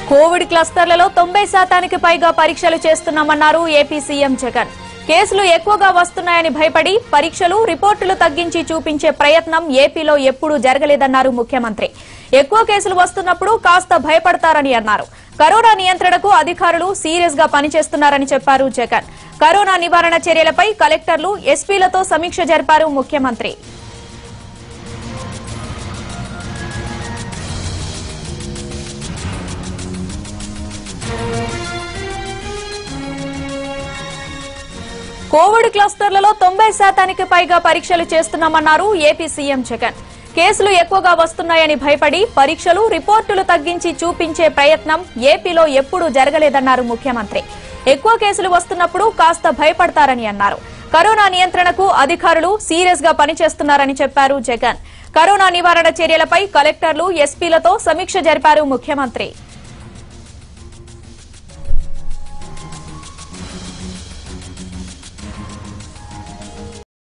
Covid క్లస్టర్లలో తొంభై శాతానికి పైగా పరీక్షలు చేస్తున్నామన్నారు ఏపీ సీఎం జగన్ కేసులు ఎక్కువగా వస్తున్నాయని భయపడి పరీక్షలు రిపోర్టులు తగ్గించి చూపించే ప్రయత్నం ఏపీలో ఎప్పుడూ జరగలేదన్నారు ముఖ్యమంత్రి ఎక్కువ కేసులు వస్తున్నప్పుడు కాస్త భయపడతారని అన్నారు కరోనా నియంత్రణకు అధికారులు సీరియస్ గా పనిచేస్తున్నారని చెప్పారు జగన్ కరోనా నివారణ చర్యలపై కలెక్టర్లు ఎస్పీలతో సమీక్ష జరిపారు ముఖ్యమంత్రి కోవిడ్ క్లస్టర్లలో తొంభై శాతానికి పైగా పరీక్షలు చేస్తున్నామన్నారు ఏపీ సీఎం జగన్ కేసులు ఎక్కువగా వస్తున్నాయని భయపడి పరీక్షలు రిపోర్టులు తగ్గించి చూపించే ప్రయత్నం ఏపీలో ఎప్పుడూ జరగలేదన్నారు ముఖ్యమంత్రి ఎక్కువ కేసులు వస్తున్నప్పుడు కాస్త భయపడతారని అన్నారు కరోనా నియంత్రణకు అధికారులు సీరియస్ గా పనిచేస్తున్నారని చెప్పారు జగన్ కరోనా నివారణ చర్యలపై కలెక్టర్లు ఎస్పీలతో సమీక్ష జరిపారు ముఖ్యమంత్రి